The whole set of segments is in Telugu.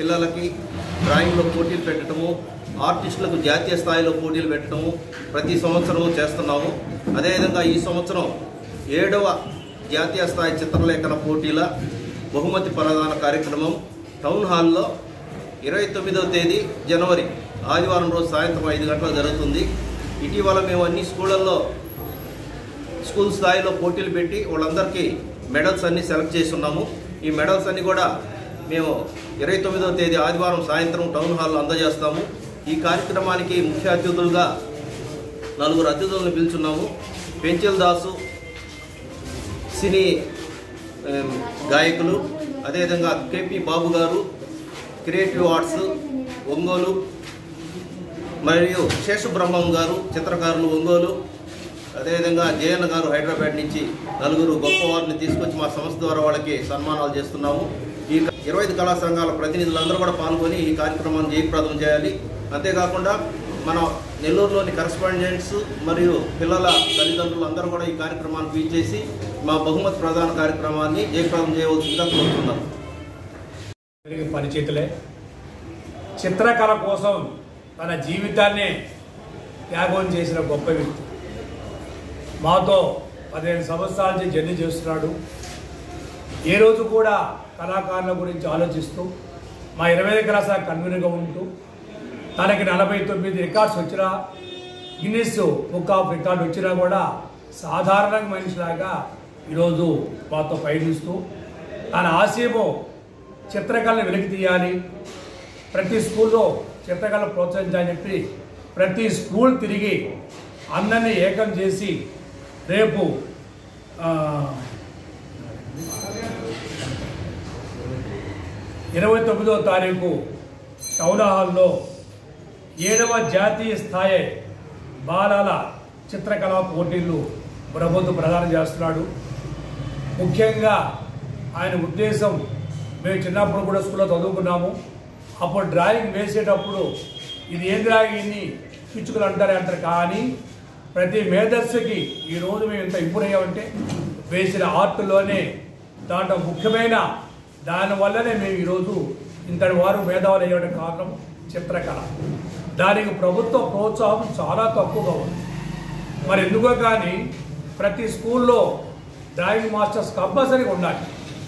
పిల్లలకి డ్రాయింగ్లో పోటీలు పెట్టడము ఆర్టిస్టులకు జాతీయ స్థాయిలో పోటీలు పెట్టడము ప్రతి సంవత్సరము చేస్తున్నాము అదేవిధంగా ఈ సంవత్సరం ఏడవ జాతీయ స్థాయి చిత్రలేఖన పోటీల బహుమతి ప్రదాన కార్యక్రమం టౌన్ హాల్లో ఇరవై తొమ్మిదవ తేదీ జనవరి ఆదివారం రోజు సాయంత్రం ఐదు గంటలకు జరుగుతుంది ఇటీవల మేము అన్ని స్కూళ్ళల్లో స్కూల్ స్థాయిలో పోటీలు పెట్టి వాళ్ళందరికీ మెడల్స్ అన్ని సెలెక్ట్ చేసి ఉన్నాము ఈ మెడల్స్ అన్ని కూడా మేము ఇరవై తొమ్మిదవ తేదీ ఆదివారం సాయంత్రం టౌన్ హాల్లో అందజేస్తాము ఈ కార్యక్రమానికి ముఖ్య అతిథులుగా నలుగురు అతిథులను పిలుచున్నాము పెంచల్ దాసు సినీ ఏం, గాయకులు అదేవిధంగా కేపీ బాబు గారు క్రియేటివ్ ఆర్ట్స్ ఒంగోలు మరియు శేషబ్రహ్మం గారు చిత్రకారులు ఒంగోలు అదేవిధంగా జయన్న గారు హైదరాబాద్ నుంచి నలుగురు గొప్ప వారిని తీసుకొచ్చి మా సంస్థ ద్వారా వాళ్ళకి సన్మానాలు చేస్తున్నాము ఈ ఇరవై ఐదు కళా సంఘాల ప్రతినిధులందరూ కూడా పాల్గొని ఈ కార్యక్రమాన్ని జయప్రదం చేయాలి అంతేకాకుండా మన నెల్లూరులోని కరస్పాండెంట్స్ మరియు పిల్లల తల్లిదండ్రులు అందరూ కూడా ఈ కార్యక్రమాన్ని వీచేసి మా బహుమతి ప్రధాన కార్యక్రమాన్ని జయప్రదం చేయవలసిందిగా కోరుతున్నాను తిరిగి పరిచితులే చిత్రకళ కోసం తన జీవితాన్నే త్యాగం చేసిన గొప్ప వ్యక్తి మాతో పదిహేను సంవత్సరాల నుంచి జర్నీ చేస్తున్నాడు ఏ రోజు కూడా కళాకారుల గురించి ఆలోచిస్తూ మా ఇరవై ఐదు కళాశాల కన్వీనర్గా ఉంటూ తనకి నలభై తొమ్మిది రికార్డ్స్ వచ్చినా గిన్నిస్ బుక్ ఆఫ్ రికార్డ్ వచ్చినా కూడా సాధారణ మనిషిలాగా ఈరోజు మాతో పయనిస్తూ తన ఆశయము చిత్రకళను వెలికి తీయాలి ప్రతి స్కూల్లో చిత్రకళ ప్రోత్సహించాలని చెప్పి ప్రతి స్కూల్ తిరిగి అందరినీ ఏకం చేసి రేపు ఆ, ఇరవై తొమ్మిదో తారీఖు టౌన్ హాల్లో ఏడవ జాతీయ స్థాయి బాలల చిత్రకళా పోటీలు ప్రభుత్వం ప్రదానం చేస్తున్నాడు ముఖ్యంగా ఆయన ఉద్దేశం మేము చిన్నప్పుడు కూడా స్కూల్లో చదువుకున్నాము అప్పుడు డ్రాయింగ్ వేసేటప్పుడు ఇది ఏం డ్రాయింగ్ ఇన్ని పిచ్చుకలు అంటారే అంటారు కానీ ప్రతి మేధస్సుకి ఈరోజు మేము ఎంత ఇంప్రూవ్ అయ్యామంటే వేసిన ఆర్ట్లోనే దాంట్లో ముఖ్యమైన దానివల్లనే మేము ఈరోజు ఇంతటి వారు మేధావులు అయ్యడం కారణం చిత్రకళ దానికి ప్రభుత్వ ప్రోత్సాహం చాలా తక్కువగా ఉంది మరి ఎందుకో కానీ ప్రతి స్కూల్లో డ్రాయింగ్ మాస్టర్స్ కంపల్సరీగా ఉండాలి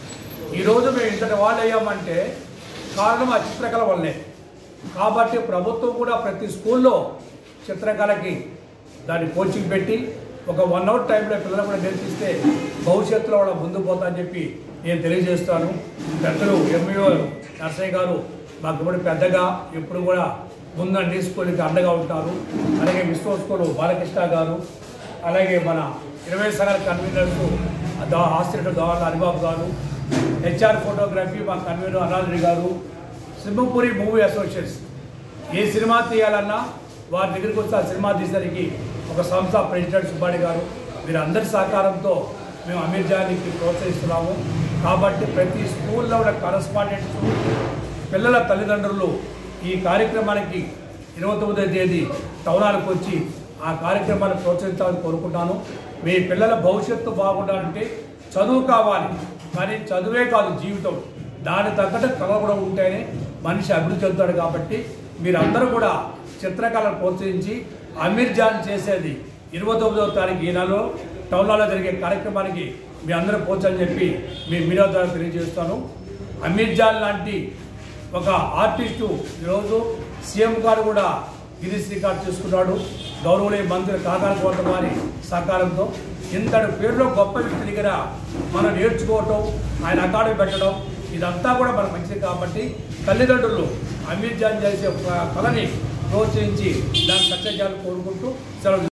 ఈరోజు మేము ఇంతటి వాళ్ళు అయ్యామంటే కారణం ఆ చిత్రకళ వల్లే కాబట్టి ప్రభుత్వం కూడా ప్రతి స్కూల్లో చిత్రకళకి దాన్ని కోచింగ్ పెట్టి ఒక వన్ అవర్ టైంలో పిల్లలు కూడా నేర్పిస్తే భవిష్యత్తులో వాళ్ళ ముందు పోతా అని చెప్పి నేను తెలియజేస్తాను పెద్దలు ఎంఈఓ నర్సయ్య గారు మాకు ఇప్పుడు పెద్దగా ఎప్పుడు కూడా ముందండి స్కూల్కి అండగా ఉంటారు అలాగే విశ్వ స్కూల్ బాలకృష్ణ గారు అలాగే మన ఇరవై సంఘాల కన్వీనర్స్ దా హాస్పిటల్ గవర్నర్ హరిబాబు గారు హెచ్ఆర్ ఫోటోగ్రఫీ మా కన్వీనర్ అనాథరి గారు సింహపురి మూవీ అసోసియేట్స్ ఏ సినిమా తీయాలన్నా వారి దగ్గరికి వచ్చి ఆ సినిమా తీసేసరికి ఒక సంస్థ ప్రెసిడెంట్ సుబ్బాడి గారు వీరందరి సహకారంతో మేము అమీర్ జానికి ప్రోత్సహిస్తున్నాము కాబట్టి ప్రతి స్కూల్లో ఉన్న కరస్పాండెంట్స్ పిల్లల తల్లిదండ్రులు ఈ కార్యక్రమానికి ఇరవై తొమ్మిదో తేదీ టౌనాలకు వచ్చి ఆ కార్యక్రమాన్ని ప్రోత్సహించాలని కోరుకుంటాను మీ పిల్లల భవిష్యత్తు బాగుండాలంటే చదువు కావాలి కానీ చదువే కాదు జీవితం దాని తగ్గట్టు కళ కూడా ఉంటేనే మనిషి అభివృద్ధి చెందుతాడు కాబట్టి మీరందరూ కూడా చిత్రకళను ప్రోత్సహించి అమీర్ జాన్ చేసేది ఇరవై తొమ్మిదవ తారీఖు ఈ నెలలో టౌన్ హాల్లో జరిగే కార్యక్రమానికి మీ అందరూ పోచని చెప్పి మీ మీడియా ద్వారా తెలియజేస్తాను అమీర్ జాన్ లాంటి ఒక ఆర్టిస్టు ఈరోజు సీఎం గారు కూడా గిరీష్ రికార్డ్ చేసుకున్నాడు గౌరవనీయ మంత్రి కాకాల కోట వారి సహకారంతో ఇంతటి పేరులో గొప్ప వ్యక్తి దగ్గర మనం నేర్చుకోవటం ఆయన అకాడమీ పెట్టడం ఇదంతా కూడా మనకు మంచిది కాబట్టి తల్లిదండ్రులు అమీర్ జాన్ చేసే కళని ప్రోత్సహించి దాన్ని సక్సెస్ చేయాలని కోరుకుంటూ సెలవు